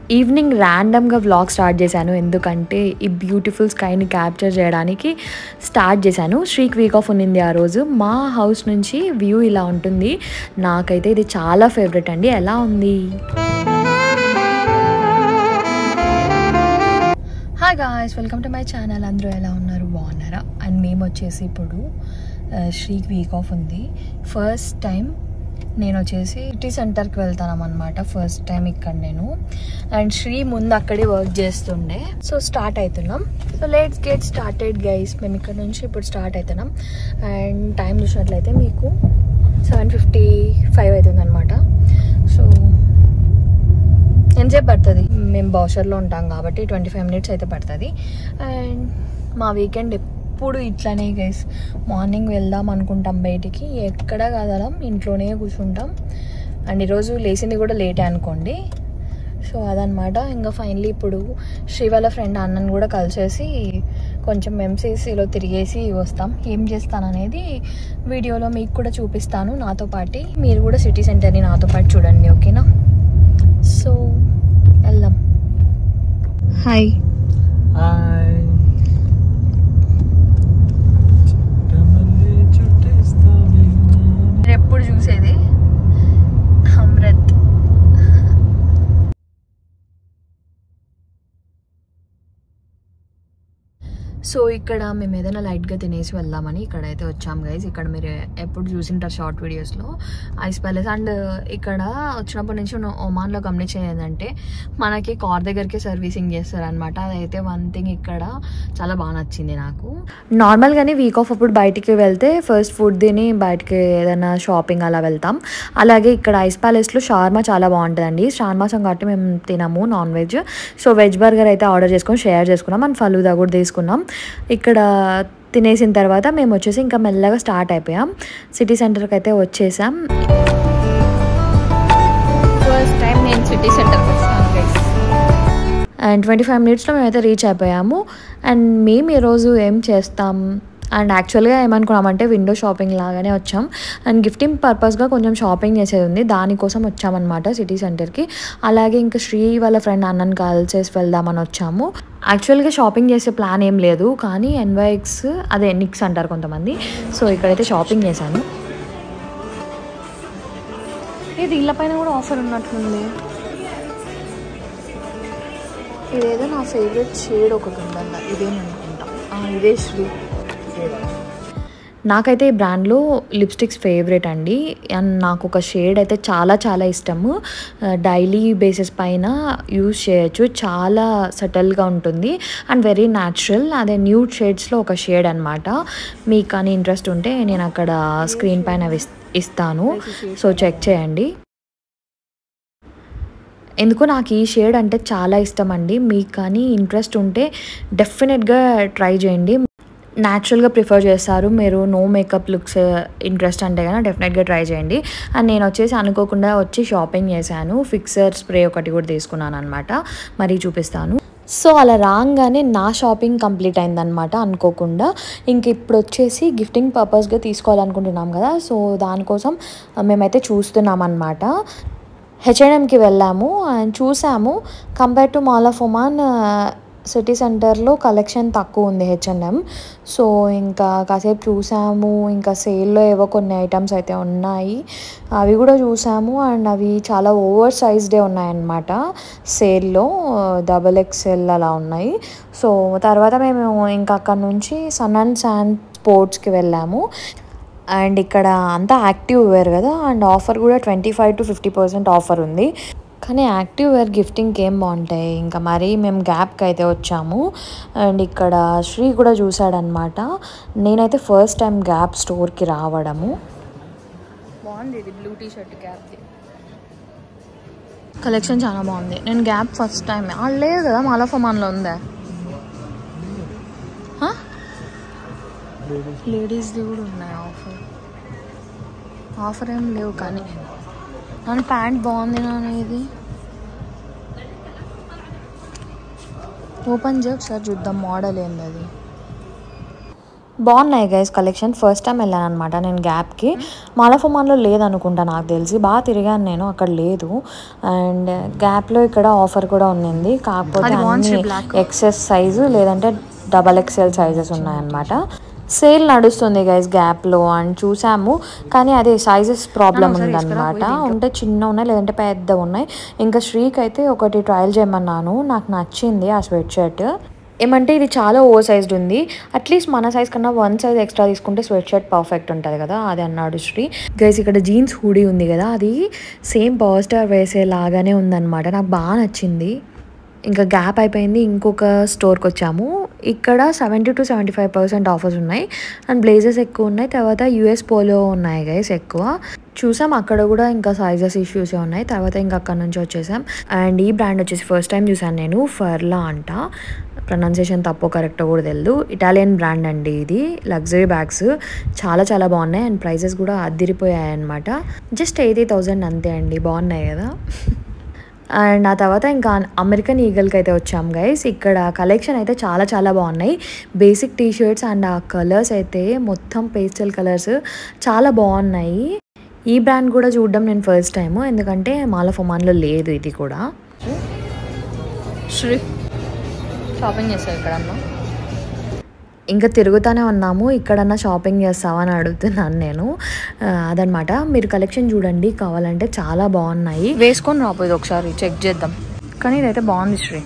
Evening ర్యాండమ్గా vlog start చేశాను ఎందుకంటే ఈ బ్యూటిఫుల్ స్కైని క్యాప్చర్ చేయడానికి స్టార్ట్ చేశాను శ్రీక్ వీక్ ఆఫ్ ఉన్నింది ఆ రోజు మా హౌస్ నుంచి వ్యూ ఇలా ఉంటుంది నాకైతే ఇది చాలా ఫేవరెట్ అండి ఎలా ఉంది hi guys welcome to my channel అందరూ ఎలా ఉన్నారు బాగున్నారా అండ్ మేము వచ్చేసి ఇప్పుడు శ్రీక్ వీక్ ఆఫ్ ఉంది ఫస్ట్ టైం నేను వచ్చేసి సిటీ సెంటర్కి వెళ్తాను అనమాట ఫస్ట్ టైం ఇక్కడ నేను అండ్ శ్రీ ముందు అక్కడే వర్క్ చేస్తుండే సో స్టార్ట్ అవుతున్నాం so let's get started guys మేము ఇక్కడ నుంచి ఇప్పుడు స్టార్ట్ అవుతున్నాం అండ్ టైం చూసినట్లయితే మీకు సెవెన్ ఫిఫ్టీ ఫైవ్ అవుతుంది అనమాట సో ఎంతసేపు పడుతుంది మేము బౌషర్లో ఉంటాం కాబట్టి ట్వంటీ ఫైవ్ మినిట్స్ అయితే పడుతుంది అండ్ మా వీకెండ్ ఎప్పుడు ఇట్లానే గైస్ మార్నింగ్ వెళ్దాం అనుకుంటాం బయటికి ఎక్కడ కదలం ఇంట్లోనే కూర్చుంటాం అండ్ ఈరోజు లేచింది కూడా లేటే అనుకోండి సో అదనమాట ఇంకా ఫైనలీ ఇప్పుడు శ్రీ వాళ్ళ ఫ్రెండ్ అన్నను కూడా కలిసేసి కొంచెం ఎంసీసీలో తిరిగేసి వస్తాం ఏం చేస్తాననేది వీడియోలో మీకు కూడా చూపిస్తాను నాతో పాటు మీరు కూడా సిటీ సెంటర్ని నాతో పాటు చూడండి ఓకేనా సో వెళ్దాం హాయ్ హాయ్ చుట్టమల్లే చుట్టేస్తావే మీరు ఎప్పుడు చూసేది అమృత్ సో ఇక్కడ మేము ఏదైనా లైట్గా తినేసి వెళ్దామని ఇక్కడైతే వచ్చాం గైజ్ ఇక్కడ మీరు ఎప్పుడు చూసింటారు షార్ట్ వీడియోస్లో ఐస్ ప్యాలెస్ అండ్ ఇక్కడ వచ్చినప్పటి నుంచి నేను ఒమాన్లో గమనించేది ఏంటంటే మనకి కార్ దగ్గరికి సర్వీసింగ్ చేస్తారనమాట అదైతే వన్ థింగ్ ఇక్కడ చాలా బాగా నచ్చింది నాకు నార్మల్గానే వీక్ ఆఫ్ అప్పుడు బయటికి వెళ్తే ఫస్ట్ ఫుడ్ తిని బయటికి ఏదైనా షాపింగ్ అలా వెళ్తాం అలాగే ఇక్కడ ఐస్ ప్యాలెస్లో షార్మా చాలా బాగుంటుందండి షార్మాసం కాబట్టి మేము తినము non veg so veg burger అయితే ఆర్డర్ చేసుకొని షేర్ చేసుకున్నాం అండ్ ఫలూదా కూడా తీసుకున్నాం ఇక్కడ తినేసిన తర్వాత మేము వచ్చేసి ఇంకా మెల్లగా స్టార్ట్ అయిపోయాం సిటీ సెంటర్కి అయితే వచ్చేసాం ఫస్ట్ టైం నేను సిటీ సెంటర్కి వచ్చాను గైస్ అండ్ ట్వంటీ ఫైవ్ మినిట్స్లో మేమైతే రీచ్ అయిపోయాము అండ్ మేము ఈరోజు ఏం చేస్తాం అండ్ యాక్చువల్గా ఏమనుకున్నామంటే విండో షాపింగ్ లాగానే వచ్చాం అండ్ గిఫ్టింగ్ పర్పస్గా కొంచెం షాపింగ్ చేసేది ఉంది దానికోసం వచ్చామన్నమాట సిటీ సెంటర్కి అలాగే ఇంకా శ్రీ వాళ్ళ ఫ్రెండ్ అన్నని కలిసేసి వెళ్దామని వచ్చాము యాక్చువల్గా షాపింగ్ చేసే ప్లాన్ ఏం లేదు కానీ ఎన్వైక్స్ అదే నిక్స్ అంటారు కొంతమంది సో ఇక్కడైతే షాపింగ్ చేశాను ఇది ఇళ్ళ పైన కూడా ఆఫర్ ఉన్నట్లుంది ఇదేదో నా ఫేవరెట్ షేడ్ ఒకటి ఉందన్న ఇదేననుకుంటా ఆ, ఇదే శ్రీ నాకైతే ఈ బ్రాండ్లో లిప్స్టిక్స్ ఫేవరెట్ అండి అండ్ నాకు ఒక షేడ్ అయితే చాలా చాలా ఇష్టము డైలీ బేసిస్ పైన యూస్ చేయొచ్చు చాలా సటల్గా ఉంటుంది అండ్ వెరీ న్యాచురల్ అదే న్యూడ్ షేడ్స్లో ఒక షేడ్ అనమాట మీకు కానీ ఇంట్రెస్ట్ ఉంటే నేను అక్కడ స్క్రీన్ పైన విస్- ఇస్తాను సో చెక్ చేయండి ఎందుకో నాకు ఈ షేడ్ అంటే చాలా ఇష్టం అండి మీకు కానీ ఇంట్రెస్ట్ ఉంటే డెఫినెట్గా ట్రై చేయండి న్యాచురల్గా ప్రిఫర్ చేస్తారు మీరు నో మేకప్ లుక్స్ ఇంట్రెస్ట్ అంటే కనుక డెఫినెట్గా ట్రై చేయండి అండ్ నేను వచ్చేసి అనుకోకుండా వచ్చి షాపింగ్ చేశాను ఫిక్సర్ స్ప్రే ఒకటి కూడా తీసుకున్నాను అనమాట మరీ చూపిస్తాను సో అలా రాగానే నా షాపింగ్ కంప్లీట్ అయిందనమాట అనుకోకుండా ఇంక ఇప్పుడు వచ్చేసి గిఫ్టింగ్ పర్పస్గా తీసుకోవాలనుకుంటున్నాం కదా సో దానికోసం మేమైతే చూస్తున్నాం అనమాట హెచ్ఎన్ఎంకి వెళ్ళాము అండ్ చూసాము compare to mall of Oman city సెంటర్లో కలెక్షన్ తక్కువ ఉంది హెచ్ఎన్ఎం సో ఇంకా కాసేపు చూసాము ఇంకా సేల్లో ఏవో కొన్ని ఐటమ్స్ అయితే ఉన్నాయి అవి కూడా చూసాము అండ్ అవి చాలా ఓవర్ సైజ్డే ఉన్నాయన్నమాట సేల్లో డబల్ ఎక్స్ఎల్ అలా ఉన్నాయి సో తర్వాత మేము ఇంకా అక్కడ నుంచి సన్ అండ్ శాండ్ స్పోర్ట్స్కి వెళ్ళాము అండ్ ఇక్కడ అంతా యాక్టివ్ వేర్ కదా అండ్ ఆఫర్ కూడా twenty five to fifty percent offer ఉంది కానీ యాక్టివ్ వేర్ గిఫ్టింగ్కి ఏం బాగుంటాయి ఇంకా మరీ మేము గ్యాప్కి అయితే వచ్చాము అండ్ ఇక్కడ శ్రీ కూడా చూసాడనమాట నేనైతే ఫస్ట్ టైం గ్యాప్ స్టోర్కి రావడము బాగుంది ఇది బ్లూ టీ షర్ట్ క్యాప్ది కలెక్షన్ చాలా బాగుంది నేను గ్యాప్ ఫస్ట్ టైం లేదు కదా మాలఫమాన్లో ఉందా లేడీస్ది కూడా ఉన్నాయి ఆఫర్ ఆఫర్ ఏం లేవు కానీ నన్ను ప్యాంట్ బాగుంది నాన్న ఇది ఓపెన్ చేయ ఒకసారి చూద్దాం మోడల్ ఏంది అది బాగున్నాయి గైస్ కలెక్షన్ ఫస్ట్ టైం వెళ్ళాను అనమాట నేను గ్యాప్కి మాలఫుమాన్లో లేదనుకుంటా నాకు తెలిసి బాగా తిరిగాను నేను అక్కడ లేదు అండ్ గ్యాప్లో ఇక్కడ ఆఫర్ కూడా ఉన్నింది కాకపోతే అది బాగుంది అన్ని black. ఎక్సెస్ సైజు లేదంటే డబల్ ఎక్స్ఎల్ సైజెస్ ఉన్నాయన్నమాట సేల్ నడుస్తుంది గైస్ గ్యాప్లో అండ్ చూసాము కానీ అదే సైజెస్ ప్రాబ్లం ఉందన్నమాట ఉంటే చిన్న ఉన్నాయి లేదంటే పెద్ద ఉన్నాయి ఇంకా శ్రీక్ అయితే ఒకటి ట్రయల్ చేయమన్నాను నాకు నచ్చింది ఆ స్వెట్ షర్ట్ ఏమంటే ఇది చాలా ఓవర్ సైజ్డ్ ఉంది అట్లీస్ట్ మన సైజ్ కన్నా వన్ సైజ్ ఎక్స్ట్రా తీసుకుంటే స్వెట్ షర్ట్ పర్ఫెక్ట్ ఉంటుంది కదా అది అన్నాడు శ్రీ గైస్ ఇక్కడ జీన్స్ హూడీ ఉంది కదా అది సేమ్ పవర్ స్టార్ వేసేలాగానే ఉందన్నమాట నాకు బాగా నచ్చింది ఇంకా గ్యాప్ అయిపోయింది ఇంకొక స్టోర్కి వచ్చాము ఇక్కడ seventy to seventy five percent offers ఉన్నాయి అండ్ బ్లేజర్స్ ఎక్కువ ఉన్నాయి తర్వాత యూఎస్ పోలో ఉన్నాయి గైస్ ఎక్కువ చూసాం అక్కడ కూడా ఇంకా సైజెస్ ఇష్యూస్ ఉన్నాయి తర్వాత ఇంకా అక్కడ నుంచి వచ్చేసాం అండ్ ఈ బ్రాండ్ వచ్చేసి ఫస్ట్ టైం చూసాను నేను ఫర్లా అంట ప్రొనౌన్సియేషన్ తప్పు కరెక్ట్ కూడా తెలియదు ఇటాలియన్ బ్రాండ్ అండి ఇది లగ్జరీ బ్యాగ్స్ చాలా చాలా బాగున్నాయి అండ్ ప్రైజెస్ కూడా అదిరిపోయాయి అనమాట జస్ట్ ఎయిటీ థౌజండ్ అంతే అండి బాగున్నాయి కదా అండ్ ఆ తర్వాత ఇంకా అమెరికన్ ఈగల్కి అయితే వచ్చాం గైస్ ఇక్కడ కలెక్షన్ అయితే చాలా చాలా బాగున్నాయి బేసిక్ టీ షర్ట్స్ అండ్ ఆ కలర్స్ అయితే మొత్తం పేస్టల్ కలర్స్ చాలా బాగున్నాయి ఈ బ్రాండ్ కూడా చూడడం నేను ఫస్ట్ టైం ఎందుకంటే మాల ఫొమాన్లో లేదు ఇది కూడా శ్రీ షాపింగ్ చేసావు ఇక్కడన్నా ఇంకా తిరుగుతూనే ఉన్నాము ఇక్కడన్నా షాపింగ్ చేస్తావా అని అడుగుతున్నాను నేను ఆ, అదనమాట మీరు కలెక్షన్ చూడండి కావాలంటే చాలా బాగున్నాయి వేసుకొని రాబోయేది ఒకసారి చెక్ చేద్దాం కానీ ఇదైతే బాగుంది శ్రీ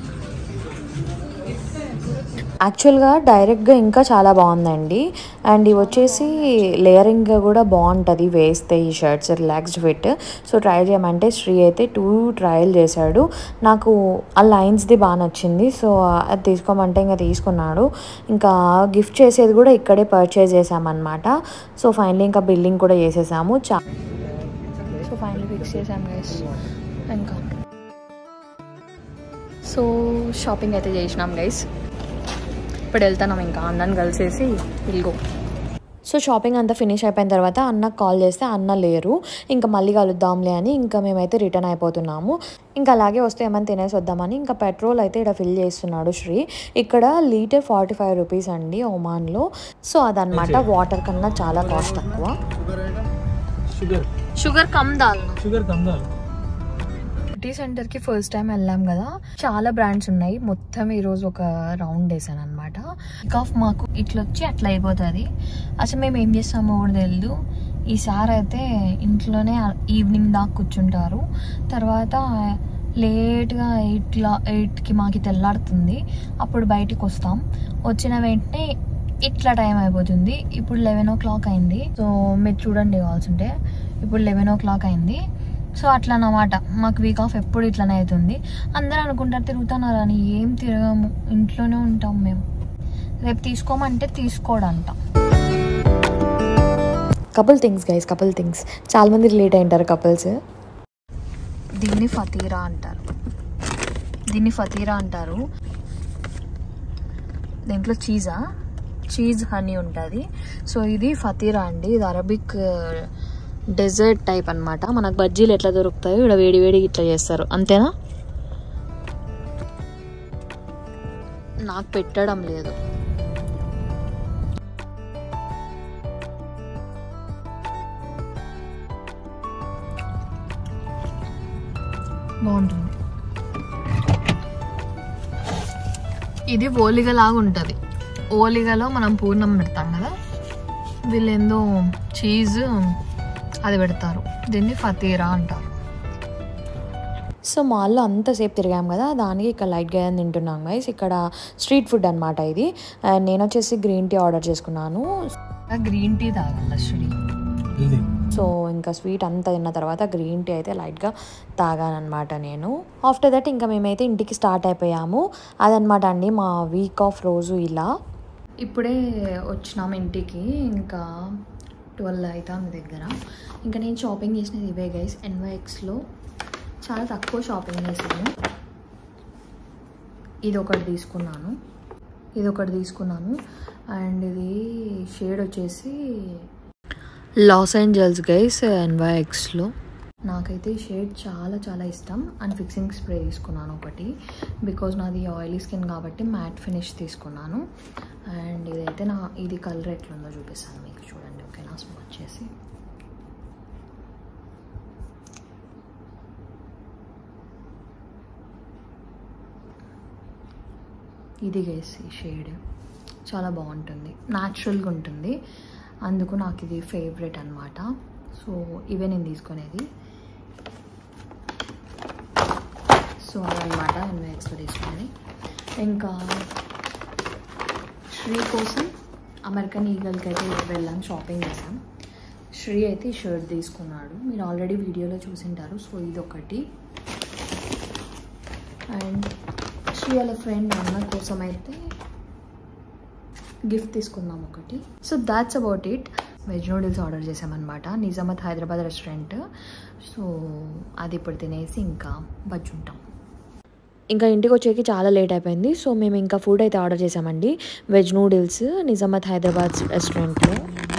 యాక్చువల్గా డైరెక్ట్గా ఇంకా చాలా బాగుందండి అండ్ ఇవి వచ్చేసి లేయరింగ్ కూడా బాగుంటుంది వేస్తే ఈ shirts relaxed fit so try చేయమంటే శ్రీ అయితే టూ ట్రయల్ చేశాడు నాకు ఆ లైన్స్ది బాగా నచ్చింది సో అది తీసుకోమంటే ఇంకా తీసుకున్నాడు ఇంకా గిఫ్ట్ చేసేది కూడా ఇక్కడే పర్చేజ్ చేసామన్నమాట సో ఫైనలీ ఇంకా బిల్లింగ్ కూడా చేసేసాము చా సో ఫైనల్ ఫిక్స్ చేసాం గైస్ ఇంకా సో షాపింగ్ అయితే చేసినాం గైస్ ఇప్పుడు వెళ్తున్నాం ఇంకా అన్నని కలిసేసి ఇల్గో సో షాపింగ్ అంతా ఫినిష్ అయిపోయిన తర్వాత అన్నకు కాల్ చేస్తే అన్న లేరు ఇంకా మళ్ళీ కలుద్దాంలే అని ఇంకా మేమైతే రిటర్న్ అయిపోతున్నాము ఇంకా అలాగే వస్తే ఏమైనా తినేసి వద్దామని ఇంకా పెట్రోల్ అయితే ఇక్కడ ఫిల్ చేస్తున్నాడు శ్రీ ఇక్కడ లీటర్ ఫార్టీ ఫైవ్ రూపీస్ అండి ఒమాన్లో సో అదనమాట వాటర్ కన్నా చాలా కాస్ట్ తక్కువ షుగర్ షుగర్ కమ్ దాల్ షుగర్ కమ్ దాల్ సిటీ సెంటర్ కి ఫస్ట్ టైం వెళ్ళాం కదా చాలా బ్రాండ్స్ ఉన్నాయి మొత్తం ఈ రోజు ఒక రౌండ్ వేసాను అనమాట కాఫ్ మాకు ఇట్లా వచ్చి అట్లా అయిపోతుంది అసలు మేము ఏం చేస్తామో కూడా తెలియదు ఈసారి అయితే ఇంట్లోనే ఈవినింగ్ దాకా కూర్చుంటారు తర్వాత లేట్గా ఎయిట్లా ఎయిట్కి మాకి తెల్లాడుతుంది అప్పుడు బయటికి వస్తాం వచ్చిన వెంటనే ఇట్లా టైం అయిపోతుంది ఇప్పుడు లెవెన్ ఓ క్లాక్ అయింది సో మీరు చూడండి కావాల్సింటే ఇప్పుడు లెవెన్ ఓ క్లాక్ అయింది సో అట్లా అన్నమాట మాకు వీక్ ఆఫ్ ఎప్పుడు ఇట్లానే అవుతుంది అందరూ అనుకుంటారు తిరుగుతున్నారు అని ఏం తిరగము ఇంట్లోనే ఉంటాం మేము రేపు తీసుకోమంటే తీసుకోడంట couple things guys couple things చాలా మంది రిలేట్ అయింటారు కపుల్స్ దీన్ని ఫతీరా అంటారు దీన్ని ఫతీరా అంటారు దీంట్లో చీజా చీజ్ హనీ ఉంటుంది సో ఇది ఫతీరా అండి ఇది అరబిక్ డెజర్ట్ టైప్ అన్నమాట మనకు బజ్జీలు ఎట్లా దొరుకుతాయో ఇక్కడ వేడి వేడి ఇట్లా చేస్తారు అంతేనా నాకు పెట్టడం లేదు బాగుంటుంది ఇది ఓలిగ లాగా ఉంటుంది ఓలిగలో మనం పూర్ణం పెడతాం కదా వీళ్ళేందో చీజ్ అది పెడతారు దీన్ని ఫతీరా అంటారు సో మాల్లో అంతసేపు తిరిగాం కదా దానికి ఇక్కడ లైట్గా తింటున్నాం గైస్ ఇక్కడ స్ట్రీట్ ఫుడ్ అనమాట ఇది అండ్ నేను వచ్చేసి గ్రీన్ టీ ఆర్డర్ చేసుకున్నాను గ్రీన్ టీ తాగాల శ్రీ ఇది సో ఇంకా స్వీట్ అంతా తిన్న తర్వాత గ్రీన్ టీ అయితే లైట్గా తాగానమాట నేను ఆఫ్టర్ దట్ ఇంకా మేమైతే ఇంటికి స్టార్ట్ అయిపోయాము అదనమాట అండి మా వీక్ ఆఫ్ రోజు ఇలా ఇప్పుడే వచ్చినాము ఇంటికి ఇంకా ట్వెల్వ్ అవుతాం మీ దగ్గర ఇంకా నేను షాపింగ్ చేసినది ఇవే గైస్ ఎన్వైఎక్స్లో చాలా తక్కువ షాపింగ్ చేశాను ఇది ఒకటి తీసుకున్నాను ఇది ఒకటి తీసుకున్నాను అండ్ ఇది షేడ్ వచ్చేసి లాస్ ఏంజల్స్ గైస్ ఎన్వైఎక్స్లో నాకైతే ఈ షేడ్ చాలా చాలా ఇష్టం అండ్ ఫిక్సింగ్ స్ప్రే తీసుకున్నాను ఒకటి బికాజ్ నాది ఆయిలీ స్కిన్ కాబట్టి మ్యాట్ ఫినిష్ తీసుకున్నాను అండ్ ఇదైతే అయితే నా ఇది కలర్ ఎట్లుందో చూపిస్తాను మీకు చూడండి ఓకేనా స్మాచ్ చేసి ఇది గేసి షేడ్ చాలా బాగుంటుంది న్యాచురల్గా ఉంటుంది అందుకు నాకు ఇది ఫేవరెట్ అనమాట సో ఇవే నేను తీసుకునేది సో అదనమాట ఎన్వైఎక్స్లో తీసుకునేది ఇంకా శ్రీ కోసం అమెరికన్ ఈగల్కి అయితే వెళ్ళాను షాపింగ్ చేశాం శ్రీ అయితే ఈ షర్ట్ తీసుకున్నాడు మీరు ఆల్రెడీ వీడియోలో చూసింటారు సో ఇది ఒకటి అండ్ శ్రీ వాళ్ళ ఫ్రెండ్ అన్న కోసం అయితే గిఫ్ట్ తీసుకుందాం ఒకటి so that's about it veg noodles order చేసామన్నమాట నిజామాబాద్ హైదరాబాద్ రెస్టారెంట్ సో అది ఇప్పుడు తినేసి ఇంకా బజ్జుంటాం ఇంకా ఇంటికి వచ్చేకి చాలా లేట్ అయిపోయింది సో మేము ఇంకా ఫుడ్ అయితే ఆర్డర్ చేసామండి వెజ్ నూడిల్స్ నిజామాబాద్ హైదరాబాద్ రెస్టారెంట్లో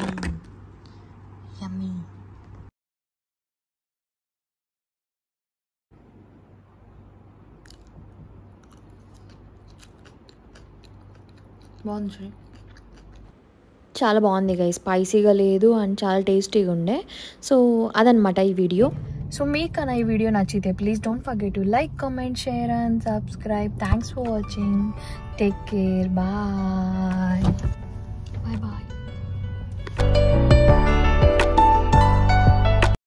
బాగుంది శ్రీ చాలా బాగుంది గై స్పైసీగా లేదు అండ్ చాలా టేస్టీగా ఉండే సో అదనమాట ఈ వీడియో సో మీకు కన్నా ఈ వీడియో నచ్చితే please don't forget to like comment share and subscribe thanks for watching take care bye bye bye